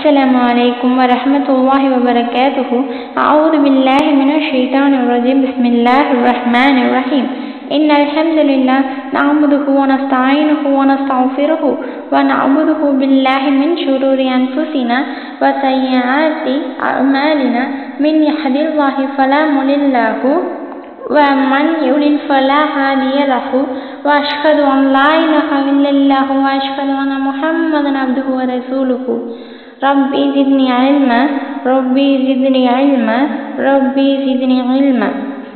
السلام عليكم ورحمة الله وبركاته أعوذ بالله من الشيطان الرجيم بسم الله الرحمن الرحيم إن الحمد لله نعبده ونستعينه ونستغفره ونعوذه بالله من شرور أنفسنا وسيئات أعمالنا من يهد الله فلا مضل له ومن يضلل فلا هادي له وأشهد أن لا إله إلا الله وأشهد أن محمدا عبده ورسوله ربي زدني علما ربي زدني علما ربي زدني علما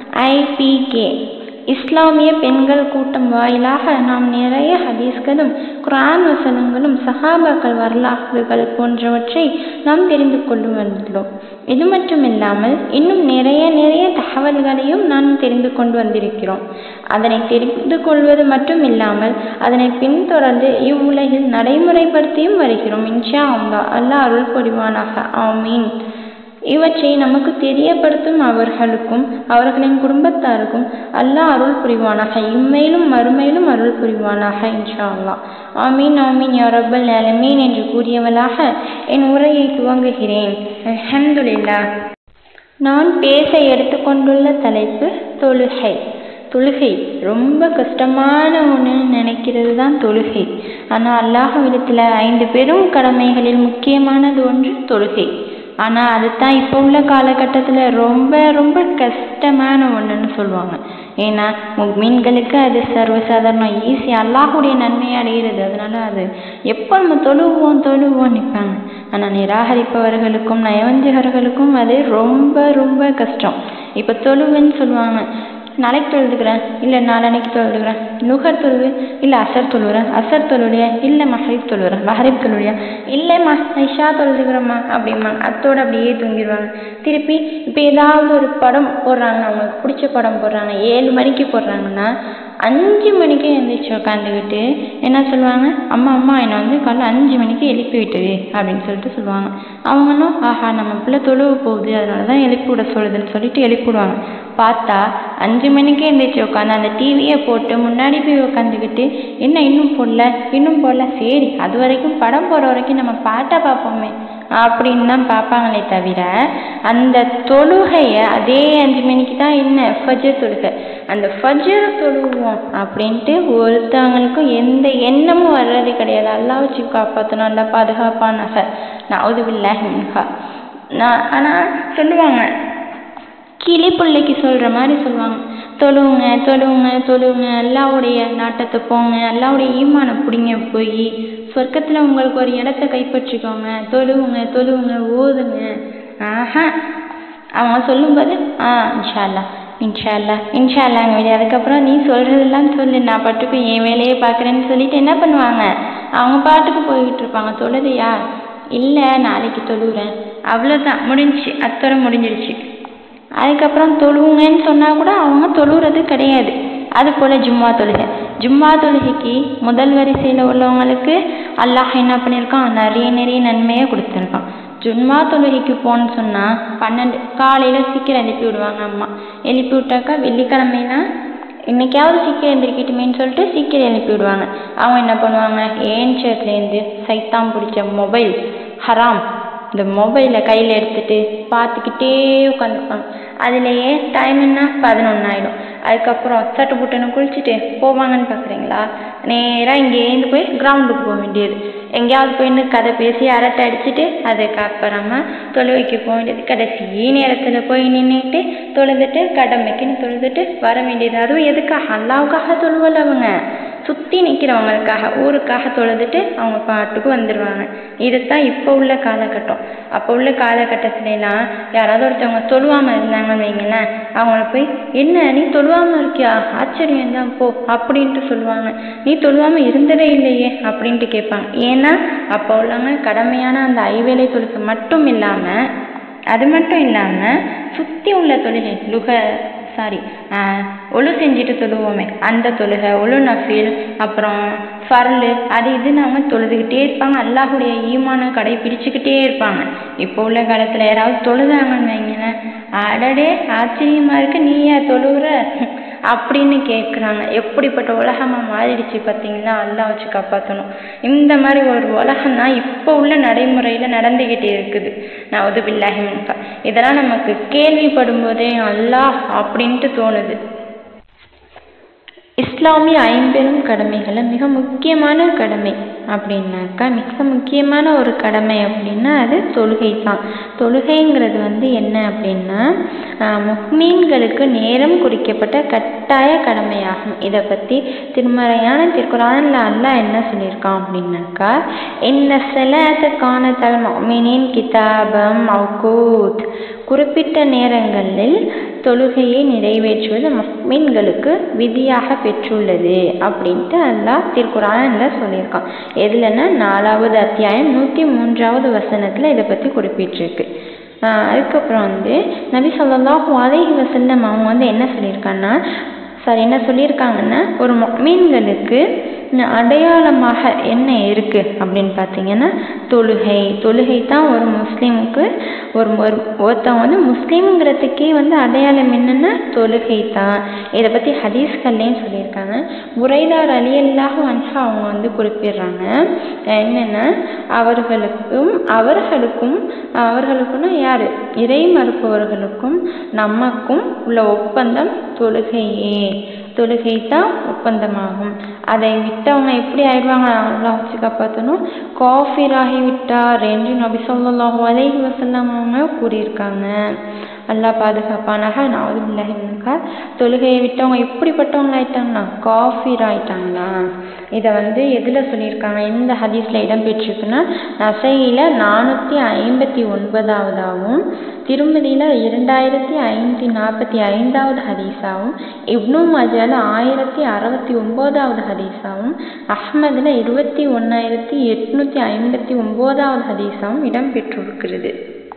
IPK இஸ்லாமிய பெண்கள் கூட்டம் வாயிலாக நாம் நிறைய ஹதீஸ்களும் குர்ஆன் வசனங்களும் சஹாபாக்கள் வரலாறுகள் போன்றவற்றை நாம் தெரிந்து கொண்டு வந்துள்ளோம் இது மட்டுமில்லாமல் இன்னும் நிறைய நிறைய தகவல்களையும் நாம் தெரிந்து கொண்டு வந்திருக்கிறோம் அதனை தெரிந்து கொள்வது மட்டும் இல்லாமல் அதனை பின்தொடர்ந்து இவ்வுலகில் நடைமுறைப்படுத்தியும் வருகிறோம் இன்ஷா அல்லா அல்லாஹ் அருள் புரிவானாக ஆமீன் இவற்றை நமக்கு தெரியப்படுத்தும் அவர்களுக்கும் அவர்களின் குடும்பத்தாருக்கும் அல்லாஹ் அருள் புரிவானாக இம்மையிலும் மறுமையிலும் அருள் புரிவானாக இன்ஷா அல்லா ஆமீன் ஆமீன் யா ரப்பல் அலமீன் என்று கூறியவளாக என் உரையை துவங்குகிறேன் அல்ஹம்துலில்லா நான் பேச எடுத்துக்கொண்டுள்ள தலைப்பு தொழுகை தொழுகை ரொம்ப கஷ்டமான ஒன்று நினைக்கிறது தான் தொழுகை ஆனால் அல்லாஹ்விடத்தில் ஐந்து பெரும் கடமைகளில் முக்கியமானது ஒன்று தொழுகை ஆனால் அதுதான் இப்போ உள்ள காலகட்டத்தில் ரொம்ப ரொம்ப கஷ்டமான ஒன்றுன்னு சொல்லுவாங்க ஏன்னா மீன்களுக்கு அது சர்வசாதாரணம் ஈஸி அல்லாஹுடைய நன்மையை அடைகிறது அதனால அது எப்போ நம்ம தொழுவோம் தொழுவோம் நிற்பாங்க ஆனால் நிராகரிப்பவர்களுக்கும் நயவஞ்சகர்களுக்கும் அது ரொம்ப ரொம்ப கஷ்டம் இப்போ தொழுவுன்னு சொல்லுவாங்க நாளைக்கு தொழுதுக்கிறேன் இல்லை நாளன்னைக்கு தொழுதுக்கிறேன் நுகர் தொழுவு இல்லை அசர் தொழுவுறேன் அசர் தொழுவியா இல்லை மஹரிப் தொழுவுறேன் மஹரிப் தொழுவியா இல்லைம்மா ஐஷா தொழுதுக்கிறேம்மா அப்படிம்பாங்க அத்தோடு அப்படியே தூங்கிடுவாங்க திருப்பி இப்போ ஏதாவது ஒரு படம் போடுறாங்க அவங்களுக்கு பிடிச்ச படம் போடுறாங்க ஏழு மணிக்கு போடுறாங்கன்னா அஞ்சு மணிக்கு எழுந்திரிச்சு உட்காந்துக்கிட்டு என்ன சொல்லுவாங்க அம்மா அம்மா என்னை வந்து காலைல அஞ்சு மணிக்கு எழுப்பி விட்டுது அப்படின்னு சொல்லிட்டு சொல்லுவாங்க அவங்களும் ஆஹா நம்ம பிள்ளை தொழுவு போகுது அதனால தான் எழுப்பி விட சொல்லுதுன்னு சொல்லிட்டு எழுப்பி விடுவாங்க பார்த்தா அஞ்சு மணிக்கே எழுந்திரிச்சு உட்காந்து அந்த டிவியை போட்டு முன்னாடி போய் உட்காந்துக்கிட்டு என்ன இன்னும் போடல இன்னும் போடல சரி அது வரைக்கும் படம் போகிற வரைக்கும் நம்ம பாட்டை பார்ப்போமே அப்படின்னு தான் பார்ப்பாங்களே தவிர அந்த தொழுகையை அதே அஞ்சு மணிக்கு தான் என்ன ஃபஜர் தொழுகை அந்த ஃபஜர் தொழுவோம் அப்படின்ட்டு ஒருத்தவங்களுக்கும் எந்த எண்ணமும் வர்றது கிடையாது அல்லா வச்சு காப்பாற்றணும் நல்லா பாதுகாப்பானாக நவுதுபில்லா மின்ஹா நான் ஆனால் சொல்லுவாங்க கிளி பிள்ளைக்கு சொல்கிற மாதிரி சொல்லுவாங்க தொழுவுங்க தொழுவுங்க தொழுவுங்க அல்லாவுடைய நாட்டத்தை போங்க அல்லாவுடைய ஈமானை பிடிங்க போய் சொர்க்கத்தில் உங்களுக்கு ஒரு இடத்த கைப்பற்றிக்கோங்க தொழுவுங்க தொழுவுங்க ஓதுங்க ஆஹா அவங்க சொல்லும்போது ஆ இன்ஷால்லா இன்ஷால்லா இன்ஷால்லாங்க வெளியே அதுக்கப்புறம் நீ சொல்கிறதெல்லாம் சொல்லு நான் பாட்டுக்கு என் வேலையை பார்க்குறேன்னு சொல்லிட்டு என்ன பண்ணுவாங்க அவங்க பாட்டுக்கு போய்கிட்டு இருப்பாங்க தொழுதையா இல்லை நாளைக்கு தொழுகிறேன் அவ்வளோதான் முடிஞ்சிச்சு அத்தோட முடிஞ்சிருச்சு அதுக்கப்புறம் தொழுவுங்கன்னு சொன்னால் கூட அவங்க தொழுகிறது கிடையாது அது போல் ஜும்மா தொழுகை ஜும்மா தொழுகைக்கு முதல் வரிசையில் உள்ளவங்களுக்கு அல்லாஹ் என்ன பண்ணியிருக்கான் நிறைய நிறைய நன்மையை கொடுத்துருக்கான் ஜும்மா தொழுகைக்கு போன்னு சொன்னால் பன்னெண்டு காலையில் சீக்கிரம் எழுப்பி விடுவாங்க அம்மா எழுப்பி விட்டாக்கா வெள்ளிக்கிழமைனா இன்னைக்காவது சீக்கிரம் எழுந்திரிக்கட்டுமேன்னு சொல்லிட்டு சீக்கிரம் எழுப்பி விடுவாங்க அவங்க என்ன பண்ணுவாங்க ஏன்ச்சர்லேருந்து சைத்தாம் பிடிச்ச மொபைல் ஹராம் இந்த மொபைலை கையில் எடுத்துகிட்டு பார்த்துக்கிட்டே உட்காந்துருப்பாங்க அதுலேயே டைம் என்ன பதினொன்று ஆகிடும் அதுக்கப்புறம் சட்டு புட்டுன்னு குளிச்சுட்டு போவாங்கன்னு பார்க்குறீங்களா நேராக இங்கேருந்து போய் கிரவுண்டுக்கு போக வேண்டியது எங்கேயாவது போயின்னு கதை பேசி அரட்டை அடிச்சுட்டு அதுக்கப்புறமா தொழுவைக்கு போக வேண்டியது கடைசி நேரத்தில் போய் நின்றுட்டு தொழுதுட்டு கடமைக்குன்னு தொழுதுட்டு வர வேண்டியது அதுவும் எதுக்காக அல்லாவுக்காக தொழுவல அவங்க சுற்றி நிற்கிறவங்களுக்காக ஊருக்காக தொழுதுட்டு அவங்க பாட்டுக்கு வந்துடுவாங்க இதுதான் இப்போ உள்ள காலகட்டம் அப்போ உள்ள காலகட்டத்துலலாம் யாராவது ஒருத்தவங்க தொழுவாமல் இருந்தாங்கன்னு வைங்களேன் அவங்கள போய் என்ன நீ தொழுவாமல் இருக்கியா ஆச்சரியம் தான் போ அப்படின்ட்டு சொல்லுவாங்க நீ தொழுவாமல் இருந்ததே இல்லையே அப்படின்ட்டு கேட்பாங்க ஏன்னா அப்போ உள்ளவங்க கடமையான அந்த ஐவேளை தொழுகை மட்டும் இல்லாமல் அது மட்டும் இல்லாமல் சுற்றி உள்ள தொழுகை லுக சாரி ஒழு செஞ்சுட்டு தொழுவோமே அந்த தொழுகை ஒழு நஃபில் அப்புறம் ஃபர்லு அது இதுன்னு அவங்க தொழுதுகிட்டே இருப்பாங்க அல்லாஹுடைய ஈமான கடைபிடிச்சுக்கிட்டே இருப்பாங்க இப்போ உள்ள காலத்தில் யாராவது தொழுதாங்கன்னு வைங்களேன் அடடே ஆச்சரியமாக இருக்கு நீ ஏன் தொழுவுற அப்படின்னு கேட்குறாங்க எப்படிப்பட்ட உலகமாக மாறிடுச்சு பார்த்தீங்களா அல்லாஹ் வச்சு காப்பாற்றணும் இந்த மாதிரி ஒரு உலகம் தான் இப்போ உள்ள நடைமுறையில் நடந்துக்கிட்டு இருக்குது நான் உதுபில்லாஹி மின்கா இதெல்லாம் நமக்கு கேள்விப்படும் போதே அல்லாஹ் அப்படின்ட்டு தோணுது இஸ்லாமிய ஐம்பெரும் கடமைகளில் மிக முக்கியமான கடமை அப்படின்னாக்கா மிக முக்கியமான ஒரு கடமை அப்படின்னா அது தொழுகை தான் தொழுகைங்கிறது வந்து என்ன அப்படின்னா முஹ்மீன்களுக்கு நேரம் குறிக்கப்பட்ட கட்டாய கடமையாகும் இதை பற்றி திருமறையான திருக்குறானில் அல்லாஹ் என்ன சொல்லியிருக்கான் அப்படின்னாக்கா என்ன செலாத்துக்கான தல்மீனின் கிதாபம் மௌகூத் குறிப்பிட்ட நேரங்களில் தொழுகையை நிறைவேற்றுவது முஹ்மீன்களுக்கு விதியாக பெற்றுள்ளது அப்படின்ட்டு அல்லாஹ் திருக்குறானில் சொல்லியிருக்கான் எதுலன்னா நாலாவது அத்தியாயம் நூற்றி மூன்றாவது வசனத்தில் இதை பற்றி குறிப்பிட்டிருக்கு அதுக்கப்புறம் வந்து நபி ஸல்லல்லாஹு அலைஹி வஸல்லம் அவங்க வந்து என்ன சொல்லியிருக்காங்கன்னா சாரி என்ன சொல்லியிருக்காங்கன்னா ஒரு மீன்களுக்கு அடையாளமாக என்ன இருக்குது அப்படின்னு பார்த்தீங்கன்னா தொழுகை தொழுகை தான் ஒரு முஸ்லீமுக்கு ஒரு ஒரு ஒருத்தவங்க வந்து முஸ்லீம்ங்கிறதுக்கே வந்து அடையாளம் என்னென்னா தொழுகை தான் இதை பற்றி ஹதீஸ்கள்லேயும் சொல்லியிருக்காங்க உரைதார் அலியல்லாக வந்து அவங்க வந்து குறிப்பிடுறாங்க என்னென்னா அவர்களுக்கும் அவர்களுக்கும் அவர்களுக்குன்னா யார் இறை மறுப்பவர்களுக்கும் நமக்கும் உள்ள ஒப்பந்தம் தொழுகையே தொழுகை தான் ஒப்பந்தமாகும் அதை விட்டவங்க எப்படி ஆயிடுவாங்க அல்லாஹ் வச்சு காப்பாற்றணும் காஃபிராகி விட்டார் என்று நபி ஸல்லல்லாஹு அலைஹி வஸல்லம் அவங்க கூறியிருக்காங்க அல்லாஹ் பாதுகாப்பானாக நாவது பில்லாஹி மின்கா தொழுகையை விட்டவங்க எப்படிப்பட்டவங்க ஆயிட்டாங்கன்னா காஃபிர் ஆயிட்டாங்களா இதை வந்து எதில் சொல்லியிருக்காங்க எந்த ஹதீஸில் இடம்பெற்றிருக்குன்னா நசையில் நானூற்றி ஐம்பத்தி ஒன்பதாவதாகவும் திருமதியில் இரண்டாயிரத்தி ஐநூற்றி நாற்பத்தி ஐந்தாவது ஹதீஸாகவும் இப்னு மஜால ஆயிரத்தி அறுபத்தி ஒம்போதாவது ஹதீஸாகவும் அஹ்மதில் இருபத்தி ஒன்றாயிரத்தி எட்நூற்றி ஐம்பத்தி ஒம்போதாவது ஹதீஸாகவும் இடம்பெற்றிருக்கிறது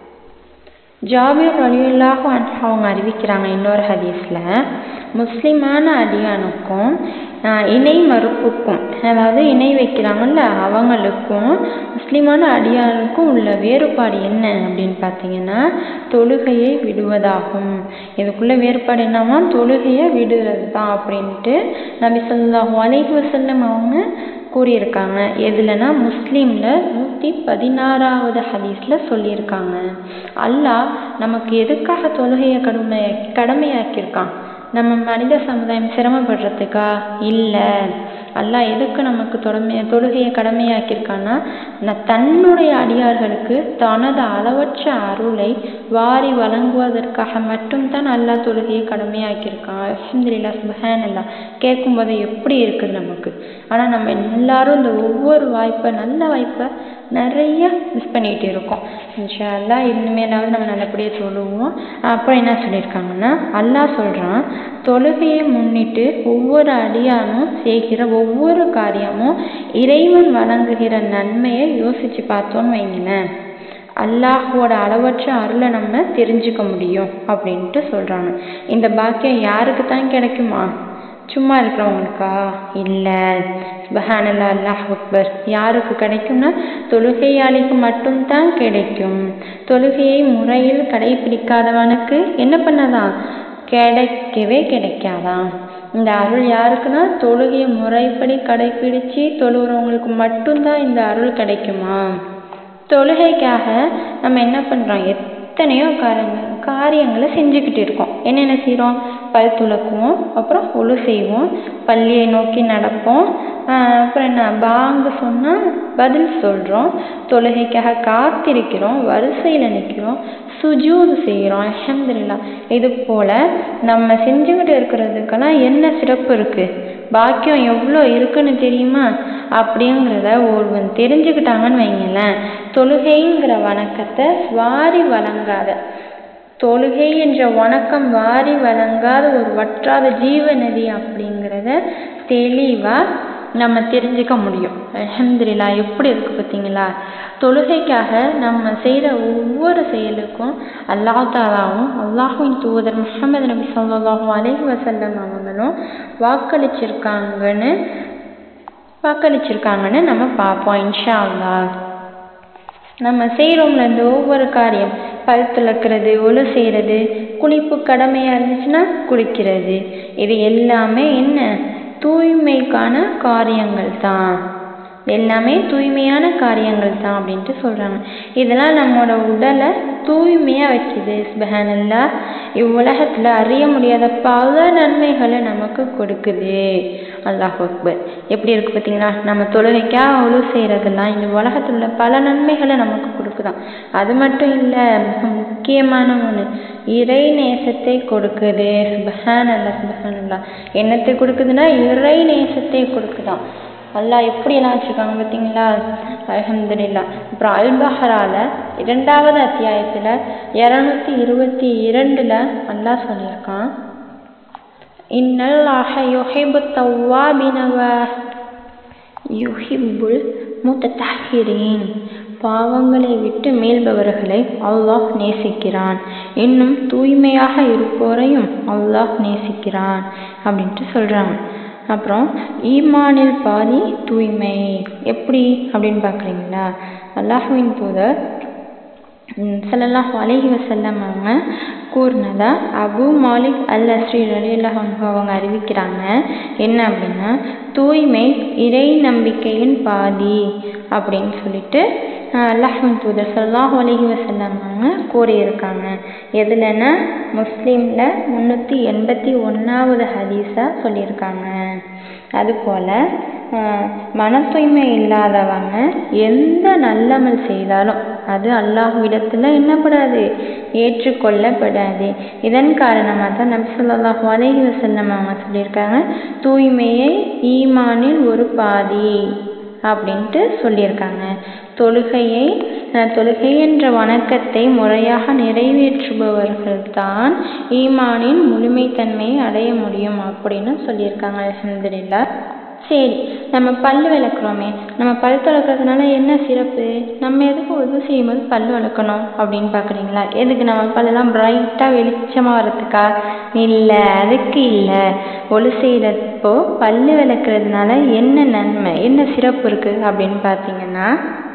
ஜாபிர் அலியுல்லாஹு அவங்க அறிவிக்கிறாங்க இன்னொரு ஹதீஸில் முஸ்லிமான அடியானுக்கும் இணை மறுப்புக்கும் அதாவது இணை வைக்கிறாங்கல்ல அவங்களுக்கும் முஸ்லிமான அடியானுக்கும் உள்ள வேறுபாடு என்ன அப்படின்னு பார்த்தீங்கன்னா தொழுகையை விடுவதாகும் இதுக்குள்ள வேறுபாடு என்னவா தொழுகையை விடுறது தான் அப்படின்ட்டு நபி ஸல்லல்லாஹு அலைஹி வஸல்லம் அவங்க கூறியிருக்காங்க எதுலனா முஸ்லீமில் நூற்றி பதினாறாவது ஹதீஸில் சொல்லியிருக்காங்க அல்லாஹ் நமக்கு எதுக்காக தொழுகையை கடமை கடமையாக்கியிருக்கான் நம்ம மனித சமுதாயம் சிரமப்படுறதுக்கா இல்லை அல்லாஹ் எதுக்கு நமக்கு தொடமைய தொழுகையை கடமையாக்கியிருக்கான்னா ந- தன்னுடைய அடியார்களுக்கு தனது அளவற்ற அருளை வாரி வழங்குவதற்காக மட்டும்தான் அல்லாஹ் தொழுகையை கடமையாக்கியிருக்கான் அல்ஹம்துலில்லா சுபஹானல்லாஹ் கேட்கும்போது எப்படி இருக்குது நமக்கு ஆனால் நம்ம எல்லாரும் இந்த ஒவ்வொரு வாய்ப்பை நல்ல வாய்ப்பை நிறைய மிஸ் பண்ணிகிட்டு இருக்கோம் இன்ஷா அல்லாஹ் இனிமேலாவது நம்ம நல்லபடியாக தொழுவோம் அப்புறம் என்ன சொல்லியிருக்காங்கன்னா அல்லாஹ் சொல்கிறான் தொழுகையை முன்னிட்டு ஒவ்வொரு அடியானும் செய்கிற ஒவ்வொரு காரியமும் இறைவன் வழங்குகிற நன்மையை யோசிச்சு பார்த்தோன்னு வைங்களேன் அல்லாஹோட அளவற்ற அருளை நம்ம தெரிஞ்சுக்க முடியும் அப்படின்ட்டு சொல்கிறாங்க இந்த பாக்கியம் யாருக்கு தான் கிடைக்குமா சும்மா இருக்கிறவங்களுக்கா இல்லை சுபஹானல்லா அல்லாஹ் அக்பர் யாருக்கு கிடைக்கும்னா தொழுகையாளிக்கு மட்டும்தான் கிடைக்கும் தொழுகையை முறையில் கடைபிடிக்காதவனுக்கு என்ன பண்ணலாம் கிடைக்கவே கிடைக்காதாம் இந்த அருள் யாருக்குன்னா தொழுகையை முறைப்படி கடைபிடிச்சு தொழுகிறவங்களுக்கு மட்டும்தான் இந்த அருள் கிடைக்குமா தொழுகைக்காக நம்ம என்ன பண்ணுறோம் எத்தனையோ காரியங்கள் காரியங்களை செஞ்சுக்கிட்டு இருக்கோம் என்னென்ன செய்கிறோம் பல் துலக்குவோம் அப்புறம் ஒழு செய்வோம் பள்ளியை நோக்கி நடப்போம் ஆஹ் அப்புறம் என்ன பாங்கு சொன்னால் பதில் சொல்கிறோம் தொழுகைக்காக காத்திருக்கிறோம் வரிசையில் நிற்கிறோம் சுஜூது செய்கிறோம் அல்ஹம்துலில்லாஹ் இது போல் நம்ம செஞ்சுக்கிட்டு இருக்கிறதுக்கெல்லாம் என்ன சிறப்பு இருக்குது பாக்கியம் எவ்வளோ இருக்குன்னு தெரியுமா அப்படிங்கிறத ஒருவன் தெரிஞ்சுக்கிட்டாங்கன்னு வைங்களேன் தொழுகைங்கிற வணக்கத்தை வாரி வழங்காத தொழுகை என்ற வணக்கம் வாரி வழங்காத ஒரு வற்றாத ஜீவ நதி அப்படிங்கிறத தெளிவாக நம்ம தெரிஞ்சுக்க முடியும் அல்ஹம்துலில்லா எப்படி இருக்கு பார்த்தீங்களா தொழுகைக்காக நம்ம செய்கிற ஒவ்வொரு செயலுக்கும் அல்லாஹ் தாலாவும் அல்லாஹுவின் தூதர் முஹம்மது நபி ஸல்லல்லாஹு அலைஹி வஸல்லம் அவங்களும் வாக்களிச்சிருக்காங்கன்னு வாக்களிச்சிருக்காங்கன்னு நம்ம பார்ப்போம் இன்ஷா அல்லாஹ் நம்ம செய்கிறோம்ல இந்த ஒவ்வொரு காரியம் பல் துலக்கிறது ஒழு செய்கிறது குளிப்பு கடமையாக இருந்துச்சுன்னா குளிக்கிறது இது எல்லாமே என்ன தூய்மைக்கான காரியங்கள் தான் எல்லாமே தூய்மையான காரியங்கள் தான் அப்படின்ட்டு சொல்கிறாங்க இதெல்லாம் நம்மளோட உடலை தூய்மையாக வைக்குது சுபஹானல்லா இவ்வுலகத்தில் அறிய முடியாத பல நன்மைகளை நமக்கு கொடுக்குது அல்லாஹ் அக்பர் எப்படி இருக்கு பார்த்தீங்களா நம்ம தொழுகைக்காக ஒழு செய்கிறதெல்லாம் இந்த உலகத்தில் உள்ள பல நன்மைகளை நமக்கு கொடுக்குதாம் அது மட்டும் இல்லை மிக முக்கியமான ஒன்று இறை நேசத்தை கொடுக்குது சுபஹான் அல்லா சுபஹான் அல்லா என்னத்தை கொடுக்குதுன்னா இறை நேசத்தை கொடுக்குதாம் அல்லாஹ் எப்படியெல்லாம் வச்சுருக்காங்க பார்த்தீங்களா அல்ஹம்துலில்லா அப்புறம் அல்பஹரால இரண்டாவது அத்தியாயத்தில் இரநூத்தி இருபத்தி இரண்டில் அல்லாஹ் சொல்லியிருக்கான் இன்னல்லாஹ யுஹிபு தவ்வாபின வ யுஹிப்புல் முத்தஹிரீன் பாவங்களை விட்டு மீள்பவர்களை அல்லாஹ் நேசிக்கிறான் இன்னும் தூய்மையாக இருப்போரையும் அல்லாஹ் நேசிக்கிறான் அப்படின்ட்டு சொல்கிறாங்க அப்புறம் ஈமானில் பாதி தூய்மை எப்படி அப்படின்னு பார்க்குறீங்களா அல்லாஹுவின் தூதர் ஸல்லல்லாஹு அலைஹி வஸல்லம் அவங்க கூறினதா அபு மாலிக் அல் அஸ்ரி ரலியல்லாஹு அன்ஹு அவங்க அறிவிக்கிறாங்க என்ன அப்படின்னா தூய்மை இறை நம்பிக்கையின் பாதி அப்படின்னு சொல்லிட்டு அல்லாஹின் தூதர் ஸல்லல்லாஹு அலைஹி வஸல்லம் அவங்க கூறியிருக்காங்க எதுலன்னா முஸ்லீமில் முந்நூற்றி எண்பத்தி ஒன்றாவது ஹதீஸாக சொல்லியிருக்காங்க அதுபோல் மன தூய்மை இல்லாதவங்க எந்த நல்லமல் செய்தாலும் அது அல்லாஹ்விடத்தில் என்னப்படாது ஏற்றுக்கொள்ளப்படாது இதன் காரணமாக தான் நபி ஸல்லல்லாஹு அலைஹி வஸல்லம் அவங்க சொல்லியிருக்காங்க தூய்மையை ஈமானில் ஒரு பாதி அப்படின்ட்டு சொல்லியிருக்காங்க தொழுகையை தொழுகை என்ற வணக்கத்தை முறையாக நிறைவேற்றுபவர்கள் தான் ஈமானின் முழுமைத்தன்மையை அடைய முடியும் அப்படின்னு சொல்லியிருக்காங்க அல்ஹம்துலில்லா சரி நம்ம பல் விளக்குறோமே நம்ம பல் துளக்கிறதுனால என்ன சிறப்பு நம்ம எதுக்கு உதவு செய்யும்போது பல் விளக்கணும் அப்படின்னு பார்க்குறீங்களா எதுக்கு நம்ம பல்லெல்லாம் பிரைட்டாக வெளிச்சமாக வரதுக்கா இல்லை அதுக்கு இல்லை ஒழு செய்கிறப்போ பல் விளக்குறதுனால என்ன நன்மை என்ன சிறப்பு இருக்குது அப்படின்னு பார்த்தீங்கன்னா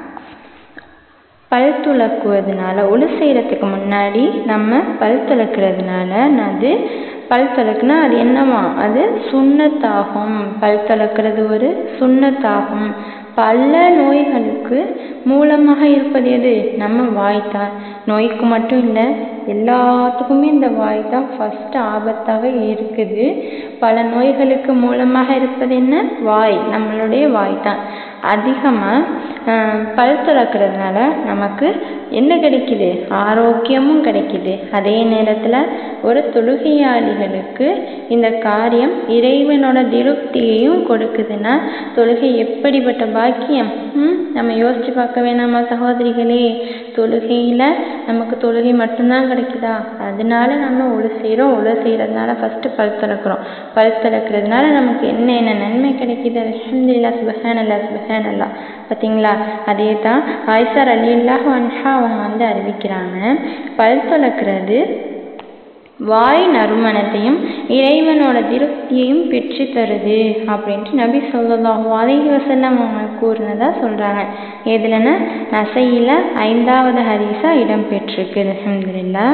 பல் துலக்குவதனால ஒழு செய்கிறதுக்கு முன்னாடி நம்ம பல் துலக்கிறதுனால அது பல் துலக்குனா அது என்னவா அது சுண்ணத்தாகும் பல் துலக்கிறது ஒரு சுண்ணத்தாகும் பல நோய்களுக்கு மூலமாக இருப்பது எது நம்ம வாய் தான் நோய்க்கு மட்டும் இல்லை எல்லாத்துக்குமே இந்த வாய் தான் ஃபஸ்ட்டு ஆபத்தாக இருக்குது பல நோய்களுக்கு மூலமாக இருப்பது என்ன வாய் நம்மளுடைய வாய் தான் அதிகமாக பல் துலக்கிறதுனால நமக்கு என்ன கிடைக்குது ஆரோக்கியமும் கிடைக்குது அதே நேரத்தில் ஒரு தொழுகையாளிகளுக்கு இந்த காரியம் இறைவனோட திருப்தியையும் கொடுக்குதுன்னா தொழுகை எப்படிப்பட்ட பாக்கியம் நம்ம யோசிச்சு பார்க்க வேணாமா சகோதரிகளே தொழுகையில் நமக்கு தொழுகை மட்டும்தான் கிடைக்குதா அதனால நம்ம ஒழு செய்கிறோம் ஒழு செய்கிறதுனால ஃபஸ்ட்டு பல் திறக்கிறோம் பல் திறக்கிறதுனால நமக்கு என்ன என்ன நன்மை கிடைக்குது அல்ஹம்துலில்லாஹ் சுபஹானல்லாஹ் சுபஹானல்லாஹ் பார்த்தீங்களா அதே தான் ஆயிஷா ரலியல்லாஹு அன்ஹா அவங்க வந்து அறிவிக்கிறாங்க பல் துலக்கிறது வாய் நறுமணத்தையும் இறைவனோட திருப்தியையும் பெற்று தருது அப்படின்ட்டு நபி ஸல்லல்லாஹு அலைஹி வஸல்லம் அவங்க கூறினதா சொல்கிறாங்க எதுலன்னா நசையில் ஐந்தாவது ஹதீஸாக இடம்பெற்றிருக்கு அல்ஹம்துலில்லாஹ்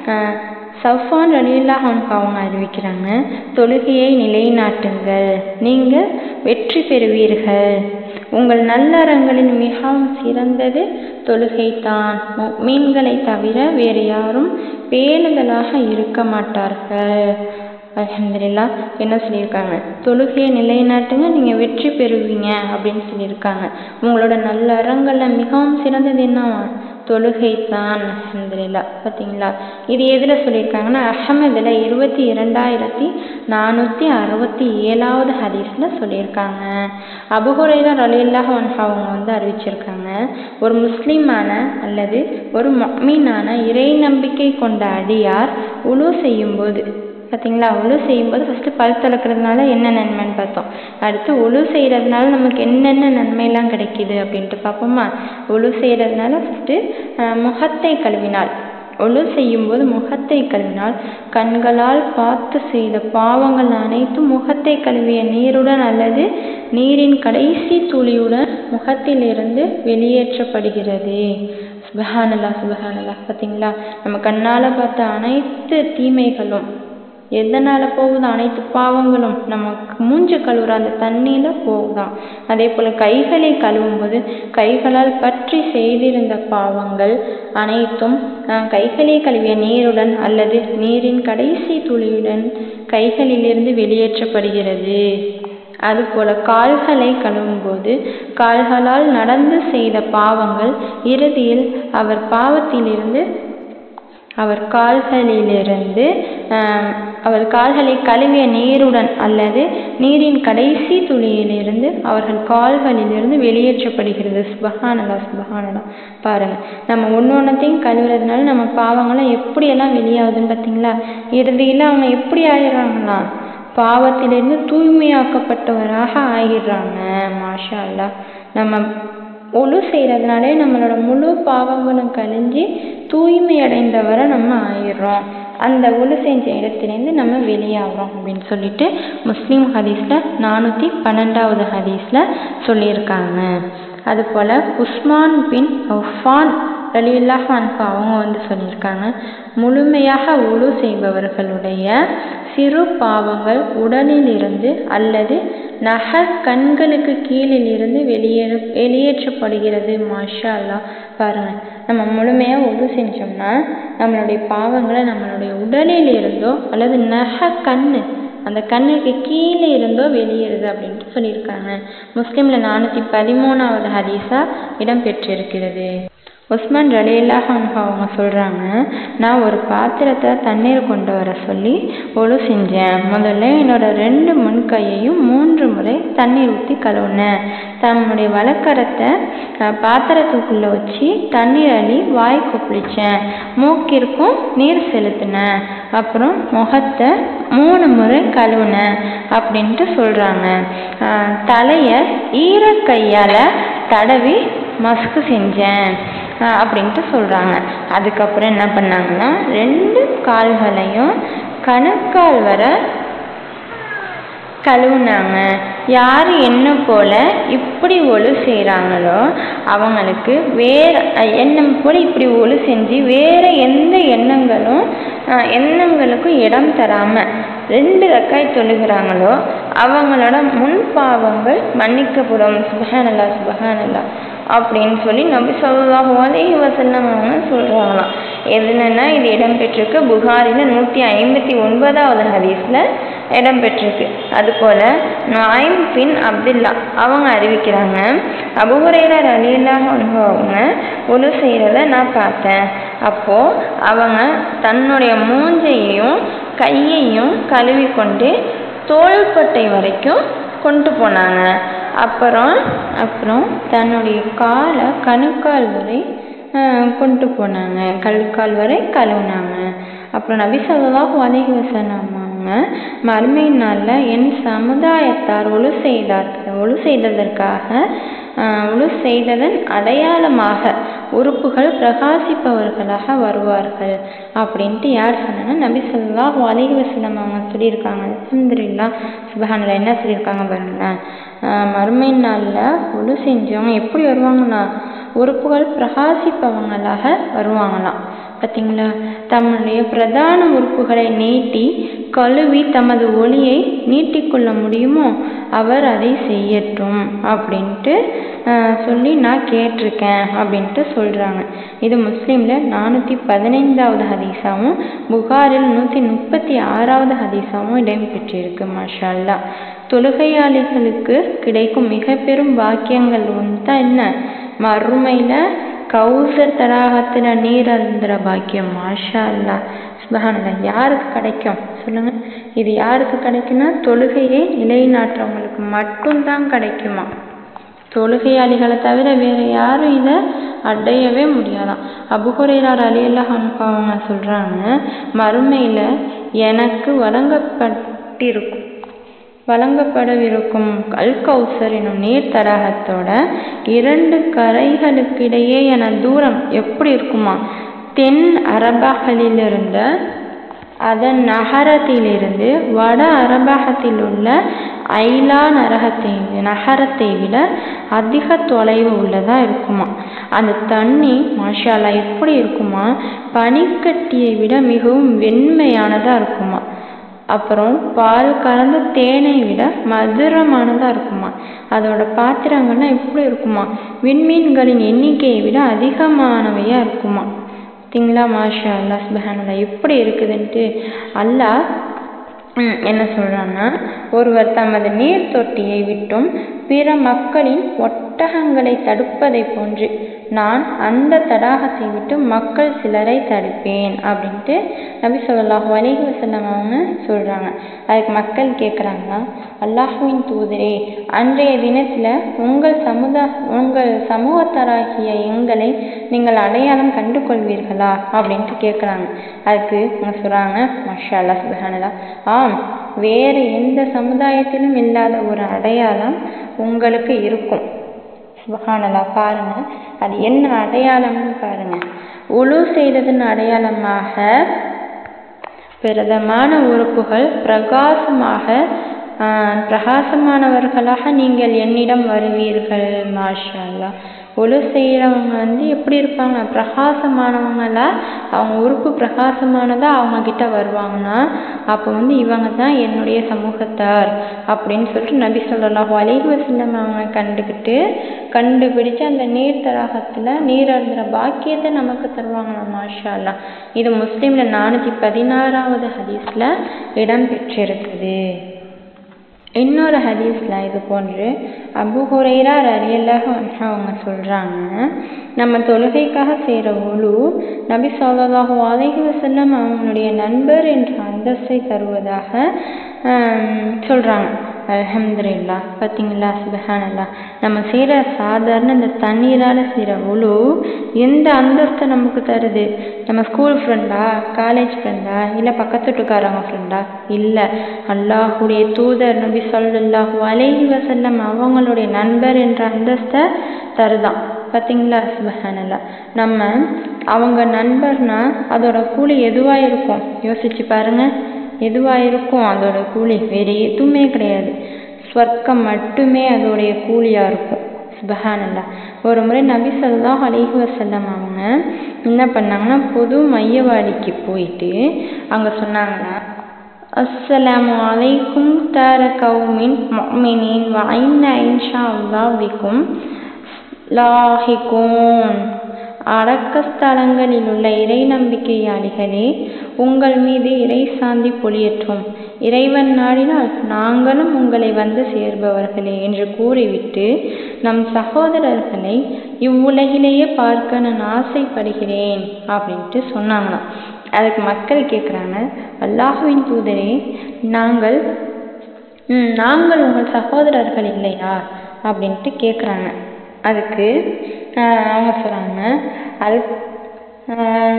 சஃபான் ரலியல்லாஹு அன்ஹு அவங்க அறிவிக்கிறாங்க தொழுகையை நிலைநாட்டுங்கள் நீங்கள் வெற்றி பெறுவீர்கள் உங்கள் நல்லறங்களின் மிகவும் சிறந்தது தொழுகைதான் மீன்களை தவிர வேறு யாரும் பேணுதலாக இருக்க மாட்டார்கள் அல்ஹம்துலில்லா என்ன சொல்லியிருக்காங்க தொழுகையை நிலைநாட்டுங்க நீங்கள் வெற்றி பெறுவீங்க அப்படின்னு சொல்லியிருக்காங்க உங்களோட நல்ல அறங்களில் மிகவும் சிறந்தது என்னவா தொழுகை தான் அல்ஹம்துலில்லா பார்த்தீங்களா இது எதில் சொல்லியிருக்காங்கன்னா அஹமதில் இருபத்தி இரண்டாயிரத்தி நானூற்றி அறுபத்தி ஏழாவது ஹதீஸில் சொல்லியிருக்காங்க அபுஹுரைரா ரலியல்லாஹு அன்ஹு அவங்க வந்து அறிவிச்சிருக்காங்க ஒரு முஸ்லீமான அல்லது ஒரு மொமீனான இறை நம்பிக்கை கொண்ட அடியார் உழு செய்யும்போது பார்த்தீங்களா ஒழு செய்யும்போது ஃபஸ்ட்டு பல் துலக்கிறதுனால என்ன நன்மைன்னு பார்த்தோம் அடுத்து ஒழு செய்கிறதுனால நமக்கு என்னென்ன நன்மையெல்லாம் கிடைக்கிது அப்படின்ட்டு பார்ப்போமா ஒழு செய்கிறதுனால ஃபஸ்ட்டு முகத்தை கழுவினால் ஒழு செய்யும்போது முகத்தை கழுவினால் கண்களால் பார்த்து செய்த பாவங்கள் அனைத்தும் முகத்தை கழுவிய நீருடன் அல்லது நீரின் கடைசி துளியுடன் முகத்திலிருந்து வெளியேற்றப்படுகிறது சுபஹானல்லா சுபஹானல்லா பார்த்தீங்களா நம்ம கண்ணால் பார்த்த அனைத்து தீமைகளும் எதனால் போகுது அனைத்து பாவங்களும் நமக்கு மூஞ்ச கழுவுற அந்த தண்ணியில் போகுதாம் அதே போல் கைகளை கழுவும்போது கைகளால் பற்றி செய்திருந்த பாவங்கள் அனைத்தும் அஹ், கைகளை கழுவிய நீருடன் அல்லது நீரின் கடைசி துளியுடன் கைகளிலிருந்து வெளியேற்றப்படுகிறது அதுபோல கால்களை கழுவும்போது கால்களால் நடந்து செய்த பாவங்கள் இறுதியில் அவர் பாவத்திலிருந்து அவர் கால்களிலிருந்து ஆம், அவர் கால்களை கழுவிய நீருடன் அல்லது நீரின் கடைசி துளியிலிருந்து அவர்கள் கால்களிலிருந்து வெளியேற்றப்படுகிறது சுபஹானல்லா சுபஹானல்லா பாருங்க நம்ம ஒன்று ஒன்றத்தையும் கழுவுறதுனால நம்ம பாவங்கள்லாம் எப்படியெல்லாம் வெளியாகுதுன்னு பார்த்தீங்களா இறுதியில் அவங்க எப்படி ஆயிடுறாங்களா பாவத்திலிருந்து தூய்மையாக்கப்பட்டவராக ஆகிடுறாங்க மாஷா அல்லாஹ் நம்ம ஒழு செய்கிறதுனாலே நம்மளோட முழு பாவங்களும் கழிஞ்சு தூய்மை அடைந்தவரை நம்ம ஆயிடுறோம் அந்த ஒழு செஞ்ச இடத்துலேருந்து நம்ம வெளியாகிறோம் அப்படின்னு சொல்லிட்டு முஸ்லீம் ஹதீஸில் நானூற்றி பன்னெண்டாவது ஹதீஸில் சொல்லியிருக்காங்க அதுபோல் உஸ்மான் பின் அஃபான் ரலியல்லாஹு அன்ஹு அவங்க வந்து சொல்லியிருக்காங்க முழுமையாக உழு செய்பவர்களுடைய சிறு பாவங்கள் உடலில் இருந்து அல்லது நக கண்களுக்கு கீழில் இருந்து வெளியேற வெளியேற்றப்படுகிறது மாஷா அல்லாஹ் பாருங்க நம்ம முழுமையாக உழு செஞ்சோம்னா நம்மளுடைய பாவங்களை நம்மளுடைய உடலில் இருந்தோ அல்லது நக கண்ணு அந்த கண்ணுக்கு கீழே இருந்தோ வெளியேறுது அப்படின்ட்டு சொல்லியிருக்காங்க முஸ்லீமில் நானூற்றி பதிமூணாவது ஹதீஸாக இடம்பெற்றிருக்கிறது உஸ்மான் ரலியல்லாஹு அன்ஹு அவங்க சொல்கிறாங்க நான் ஒரு பாத்திரத்தில் தண்ணீர் கொண்டு வர சொல்லி ஒழு செஞ்சேன் முதல்ல என்னோட ரெண்டு முன் கையையும் மூன்று முறை தண்ணீர் ஊற்றி கழுவுனேன் தம்முடைய வலக்கரத்தை அஹ், பாத்திரத்துக்குள்ளே வச்சு தண்ணீர் அள்ளி வாய் கொப்பளிச்சேன் மூக்கிற்கும் நீர் செலுத்தினேன் அப்புறம் முகத்தை மூணு முறை கழுவுனேன் அப்படின்ட்டு சொல்கிறாங்க தலையை ஈர கையால் தடவி மஸ்கு செஞ்சேன் அஹ் அப்படின்ட்டு சொல்கிறாங்க அதுக்கப்புறம் என்ன பண்ணாங்கன்னா ரெண்டு கால்களையும் கணுக்கால் வர கழுவுனாங்க யார் என்ன போல இப்படி ஒழு செய்கிறாங்களோ அவங்களுக்கு வேற அஹ், எண்ணம் போல இப்படி ஒழு செஞ்சு வேற எந்த எண்ணங்களும் அஹ், எண்ணங்களுக்கும் இடம் தராமல் ரெண்டு ரக்காய் தொழுகிறாங்களோ அவங்களோட முன் பாவங்கள் மன்னிக்கப்படும் சுபஹானல்லா சுபஹானல்லா அப்படின்னு சொல்லி நபி ஸல்லல்லாஹு அலைஹி வஸல்லம் அவங்க சொல்கிறாங்களாம் எதுலன்னா இது இடம்பெற்றிருக்கு புகாரில் நூற்றி ஐம்பத்தி ஒன்பதாவது ஹதீஸில் இடம்பெற்றிருக்கு அதுபோல் நாயிம் பின் அப்துல்லா அவங்க அறிவிக்கிறாங்க அபுஹுரைரர் அலியல்லாஹ் அவங்க ஒழு செய்கிறத நான் பார்த்தேன் அப்போது அவங்க தன்னுடைய மூஞ்சையையும் கையையும் கழுவி கொண்டு தோள்பட்டை வரைக்கும் கொண்டு போனாங்க அப்புறம் அப்புறம் தன்னுடைய காலை கணுக்கால் வரை ஆஹ், கொண்டு போனாங்க கழுக்கால் வரை கழுவுனாங்க அப்புறம் நபி ஸல்லல்லாஹு அலைஹி வஸல்லம் அவங்க மறுமை நாளில் என் சமுதாயத்தார் ஒழு செய்தார்கள் ஒழு செய்ததற்காக ஆஹ், ஒழு செய்ததன் அடையாளமாக உறுப்புகள் பிரகாசிப்பவர்களாக வருவார்கள் அப்படின்ட்டு யார் சொன்னாங்கன்னா நபி ஸல்லல்லாஹு அலைஹி வஸல்லம் அவங்க சொல்லியிருக்காங்க அல்ஹம்துலில்லாஹ் சுபஹானல்லாஹ் என்ன சொல்லியிருக்காங்க பாருங்களேன் ஆஹ், மறுமை நாளில் ஒழு செஞ்சவங்க எப்படி வருவாங்களா உறுப்புகள் பிரகாசிப்பவங்களாக வருவாங்களாம் பார்த்தீங்களா தம்முடைய பிரதான உறுப்புகளை நீட்டி கழுவி தமது ஒளியை நீட்டிக்கொள்ள முடியுமோ அவர் அதை செய்யட்டும் அப்படின்ட்டு ஆஹ், சொல்லி நான் கேட்டிருக்கேன் அப்படின்ட்டு சொல்கிறாங்க இது முஸ்லீமில் நானூற்றி பதினைந்தாவது ஹதீஸாவும் புகாரில் நூற்றி முப்பத்தி ஆறாவது ஹதீஸாவும் இடம்பெற்றிருக்கு மாஷா அல்லாஹ் தொழுகையாளிகளுக்கு கிடைக்கும் மிக பெரும் பாக்கியங்கள் ஒன்று தான் என்ன மறுமையில் கௌசர் தடாகத்தில் நீர் அருந்துற பாக்கியம் மாஷா அல்லா சுபஹானல்லாஹ் யாருக்கு கிடைக்கும் சொல்லுங்க இது யாருக்கு கிடைக்கும்னா தொழுகையை நிலைநாட்டுறவங்களுக்கு மட்டும்தான் கிடைக்குமா தொழுகையாளிகளை தவிர வேறு யாரும் இதை அடையவே முடியாதாம் அபுஹுரைரார் அலியல்லாஹ் அன்ஹு அவங்க சொல்கிறாங்க மறுமையில் எனக்கு வழங்கப்பட்டிருக்கும் வழங்கப்படவிருக்கும் அல் கௌசர் எனும் நீர் தடாகத்தோட இரண்டு கரைகளுக்கிடையே என தூரம் எப்படி இருக்குமா தென் அரபாகளிலிருந்த அதன் நகரத்திலிருந்து வட அரபாகத்தில் உள்ள ஐலா நரகத்தை நகரத்தை விட அதிக தொலைவு உள்ளதா இருக்குமா அந்த தண்ணி மாஷா அல்லாஹ் எப்படி இருக்குமா பனிக்கட்டியை விட மிகவும் வெண்மையானதா இருக்குமா அப்புறம் பால் கலந்த தேனை விட மதுரமானதா இருக்குமா அதோட பாத்திரங்கள்லாம் எப்படி இருக்குமா விண்மீன்களின் எண்ணிக்கையை விட அதிகமானவையா இருக்குமா பார்த்தீங்களா மாஷா அல்லாஹ் சுபஹானல்லாஹ் எப்படி இருக்குதுன்ட்டு அல்லாஹ் ம், என்ன சொல்றான்னா ஒருவர் தமது நீர் தொட்டியை விட்டும் பிற மக்களின் ஒட்டகங்களை தடுப்பதைப் போன்று நான் அந்த தடாகத்தை விட்டு மக்கள் சிலரை தடுப்பேன் அப்படின்ட்டு நபி ஸல்லல்லாஹு அலைஹி வஸல்லம் அவங்க சொல்றாங்க அதுக்கு மக்கள் கேட்குறாங்க அல்லாஹ்வின் தூதரே அன்றைய தினத்துல உங்கள் சமுதா உங்கள் சமூகத்தாராகிய எங்களை நீங்கள் அடையாளம் கண்டு கொள்வீர்களா அப்படின்ட்டு கேட்குறாங்க அதுக்கு அவங்க சொல்றாங்க மஷா அல்லா சுபஹானல்லா ஆம் வேறு எந்த சமுதாயத்திலும் இல்லாத ஒரு அடையாளம் உங்களுக்கு இருக்கும் சுபஹானல்லா பாருங்க அது என்ன அடையாளம்னு பாருங்க உழு செய்ததன் அடையாளமாக பிரதமான உறுப்புகள் பிரகாசமாக ஆஹ், பிரகாசமானவர்களாக நீங்கள் என்னிடம் வருவீர்கள் மாஷா அல்லாஹ் ஒழு செய்கிறவங்க வந்து எப்படி இருப்பாங்க பிரகாசமானவங்களா அவங்க உறுப்பு பிரகாசமானதா அவங்க கிட்ட வருவாங்கன்னா அப்போ வந்து இவங்க தான் என்னுடைய சமூகத்தார் அப்படின்னு சொல்லிட்டு நபி ஸல்லல்லாஹு அலைஹி வஸல்லம் அவங்க கண்டுக்கிட்டு கண்டுபிடிச்சு அந்த நீர் தடாகத்துல நீர் அருந்துற பாக்கியத்தை நமக்கு தருவாங்களாம் மாஷா அல்லாஹ் இது முஸ்லீம்ல நானூற்றி பதினாறாவது ஹதீஸ்ல இடம் பெற்றிருக்குது இன்னொரு ஹதீஸ்ல இது போன்று அபு ஹுரைரா ரலியல்லாஹு அன்ஹு அவங்க சொல்றாங்க நம்ம தொழுகைக்காக செய்கிற ஒழு நபி ஸல்லல்லாஹு அலைஹி வஸல்லம் அவங்களுடைய நண்பர் என்ற அந்தஸ்தை தருவதாக ஆம், சொல்றாங்க அல்ஹம்துலில்லாஹ் பார்த்தீங்களா சுபஹானல்லாஹ் நம்ம செய்கிற சாதாரண இந்த தண்ணீரால் செய்கிற ஒழு எந்த அந்தஸ்தை நமக்கு தருது நம்ம ஸ்கூல் ஃப்ரெண்டா காலேஜ் ஃப்ரெண்டா இல்லை பக்கத்து வீட்டுக்காரங்க ஃப்ரெண்டா இல்லை அல்லாஹுடைய தூதர் நபி ஸல்லல்லாஹு அலைஹி வஸல்லம் அவங்களுடைய நண்பர் என்ற அந்தஸ்தை தருதான் பார்த்தீங்களா சுபஹானல்லா நம்ம அவங்க நண்பர்னா அதோட கூலி எதுவா இருக்கும் யோசிச்சு பாருங்க எதுவா இருக்கும் அதோட கூலி வேற எதுவுமே கிடையாது ஸ்வர்க்கம் மட்டுமே அதோடைய கூலியா இருக்கும் சுபஹானல்லா ஒரு முறை நபி ஸல்லல்லாஹு அலைஹி வஸல்லம் அவங்க என்ன பண்ணாங்கன்னா பொது மையவாடிக்கு போயிட்டு அங்க சொன்னாங்கன்னா அஸ்ஸலாமு அலைக்கும் தார கௌமின் முஃமினீன் வ ஐன்ன இன்ஷா அல்லாஹ் பிக்கும் லாஹிகூன் அடக்கஸ்தலங்களில் உள்ள இறை நம்பிக்கையாளிகளே உங்கள் மீது இறை சாந்தி பொழியற்றும் இறைவன் நாடினால் நாங்களும் உங்களை வந்து சேர்பவர்களே என்று கூறிவிட்டு நம் சகோதரர்களை இவ்வுலகிலேயே பார்க்க நான் ஆசைப்படுகிறேன் அப்படின்ட்டு சொன்னாங்களாம் அதுக்கு மக்கள் கேட்குறாங்க அல்லாஹுவின் தூதரே நாங்கள் ம், நாங்கள் உங்கள் சகோதரர்கள் இல்லையா அப்படின்ட்டு கேட்குறாங்க அதுக்கு ஆஹ், அவங்க சொல்கிறாங்க அது ஆஹ்,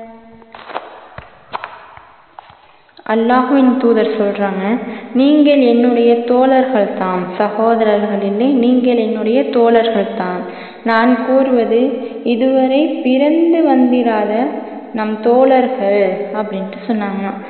அல்லாஹுவின் தூதர் சொல்றாங்க நீங்கள் என்னுடைய தோழர்கள் தாம் சகோதரர்கள் இல்லை நீங்கள் என்னுடைய தோழர்கள் தாம் நான் கூறுவது இதுவரை பிறந்து வந்திராத நம் தோழர்கள் அப்படின்ட்டு சொன்னாங்களாம்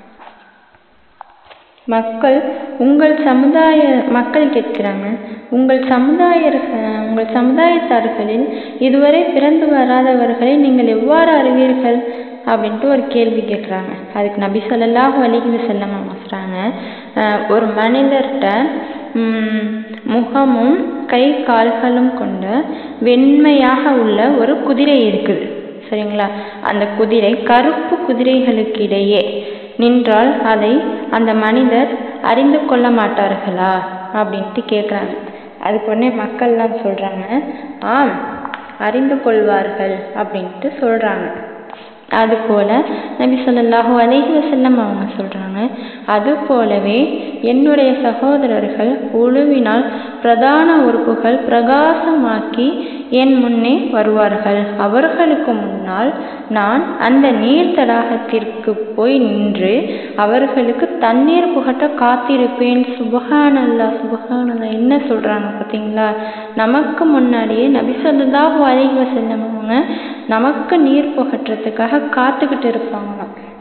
மக்கள் உங்கள் சமுதாய மக்கள் கேட்கிறாங்க உங்கள் சமுதாயர்கள் உங்கள் சமுதாயத்தார்களில் இதுவரை பிறந்து வராதவர்களை நீங்கள் எவ்வாறு அறிவீர்கள் அப்படின்ட்டு ஒரு கேள்வி கேட்குறாங்க அதுக்கு நபி ஸல்லல்லாஹு அலைஹி வஸல்லம் அவங்க சொல்கிறாங்க ஒரு மனிதர்கிட்ட ம், முகமும் கை கால்களும் கொண்ட வெண்மையாக உள்ள ஒரு குதிரை இருக்குது சரிங்களா அந்த குதிரை கருப்பு குதிரைகளுக்கு இடையே நின்றால் அதை அந்த மனிதர் அறிந்து கொள்ள மாட்டார்களா அப்படின்ட்டு கேட்குறாங்க அதுக்கு உடனே மக்கள்லாம் சொல்கிறாங்க ஆம் அறிந்து கொள்வார்கள் அப்படின்ட்டு சொல்கிறாங்க அதுபோல நபி ஸல்லல்லாஹு அலைஹி வஸல்லம் அவங்க சொல்றாங்க அது போலவே என்னுடைய சகோதரர்கள் உழுவினால் பிரதான உறுப்புகள் பிரகாசமாக்கி என் முன்னே வருவார்கள் அவர்களுக்கு முன்னால் நான் அந்த நீர் தடாகத்திற்கு போய் நின்று அவர்களுக்கு தண்ணீர் புகட்ட காத்திருப்பேன் சுபஹானல்லா சுபஹானல்லா என்ன சொல்றாங்க பார்த்தீங்களா நமக்கு முன்னாடியே நபி ஸல்லல்லாஹு அலைஹி வஸல்லம் அவங்க நமக்கு நீர் புகட்டுறதுக்காக காத்துக்கிட்டு இருப்பாங்களாம்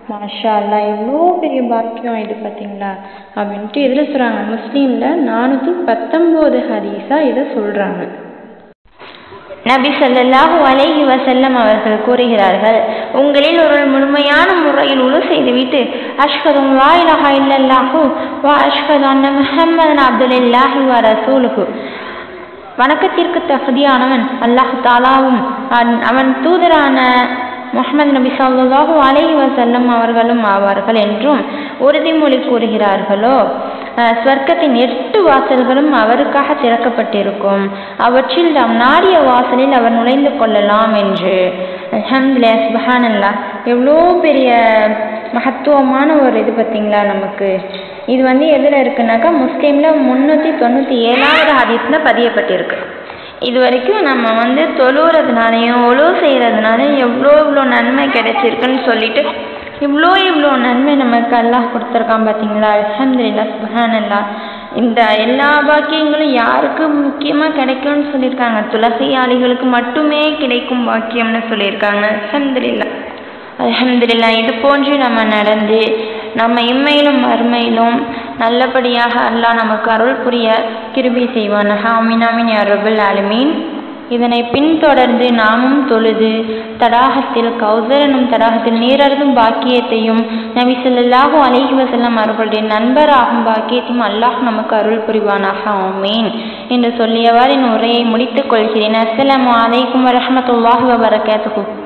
மாஷா அல்லா எவ்வளோ பெரிய பாக்கியம் இது பார்த்தீங்களா அப்படின்ட்டு எதில் சொல்கிறாங்க முஸ்லீமில் நானூற்றி பத்தொம்போது ஹதீஸாக இதை சொல்கிறாங்க நபி ஸல்லல்லாஹு அலைஹி வஸல்லம் அவர்கள் கூறுகிறார்கள் உங்களில் ஒரு முழுமையான முறையில் உழு செய்துவிட்டு அஷ்ஹது லா இலாஹா இல்லல்லாஹு வ அஷ்ஹது அன்ன முஹம்மதன் அப்துலில்லாஹி வ ரசூலுஹு வணக்கத்திற்கு தகுதியானவன் அல்லாஹ் தாலாவும் அவன்- அவன் தூதரான முஹம்மது நபி ஸல்லல்லாஹு அலைஹி வஸல்லம் அவர்களும் ஆவார்கள் என்றும் உறுதிமொழி கூறுகிறார்களோ அஹ், ஸ்வர்க்கத்தின் எட்டு வாசல்களும் அவருக்காக திறக்கப்பட்டிருக்கும் அவற்றில் நாம் நாடிய வாசலில் அவர் நுழைந்து கொள்ளலாம் என்று அல்ஹம்துலில்லாஹ் சுப்ஹானல்லாஹ் எவ்வளோ பெரிய மகத்துவமான ஒரு இது பார்த்தீங்களா நமக்கு இது வந்து எதில் இருக்குனாக்கா முஸ்லீமில் முந்நூற்றி தொண்ணூற்றி ஏழாவது ஹதீஸில் பதியப்பட்டிருக்கு இது வரைக்கும் நம்ம வந்து தொழுகிறதுனாலையும் ஒழு செய்கிறதுனாலையும் எவ்வளோ இவ்வளோ நன்மை கிடைச்சிருக்குன்னு சொல்லிட்டு இவ்வளோ இவ்வளோ நன்மை நமக்கு அல்லாஹ் கொடுத்துருக்கான் பார்த்தீங்களா அல்ஹம்துலில்லாஹ் சுப்ஹானல்லாஹ் இந்த எல்லா பாக்கியங்களும் யாருக்கு முக்கியமாக கிடைக்கும்னு சொல்லியிருக்காங்க துளசியாளிகளுக்கு மட்டுமே கிடைக்கும் பாக்கியம்னு சொல்லியிருக்காங்க அல்ஹம்துலில்லாஹ் அல்ஹம்துலில்லாஹ் இது போன்று நம்ம நடந்து நம்ம இம்மையிலும் மறுமையிலும் நல்லபடியாக அல்லாஹ் நமக்கு அருள் புரிய கிருபை செய்வானாக ஆமீன் ஆமீன் யா ரப்பல் ஆலமீன் இதனை பின்தொடர்ந்து நாமும் தொழுது தடாகத்தில் கௌசர் எனும் தடாகத்தில் நீரருந்தும் பாக்கியத்தையும் நபி ஸல்லல்லாஹு அலைஹி வஸல்லம் அவர்களுடைய நண்பராகும் பாக்கியத்தையும் அல்லாஹ் நமக்கு அருள் புரிவானாக ஆமீன் என்று சொல்லியவாறு என் உரையை முடித்துக் கொள்கிறேன் அஸ்ஸலாமு அலைக்கும் வரஹ்மத்துல்லாஹி வபரகாத்துஹு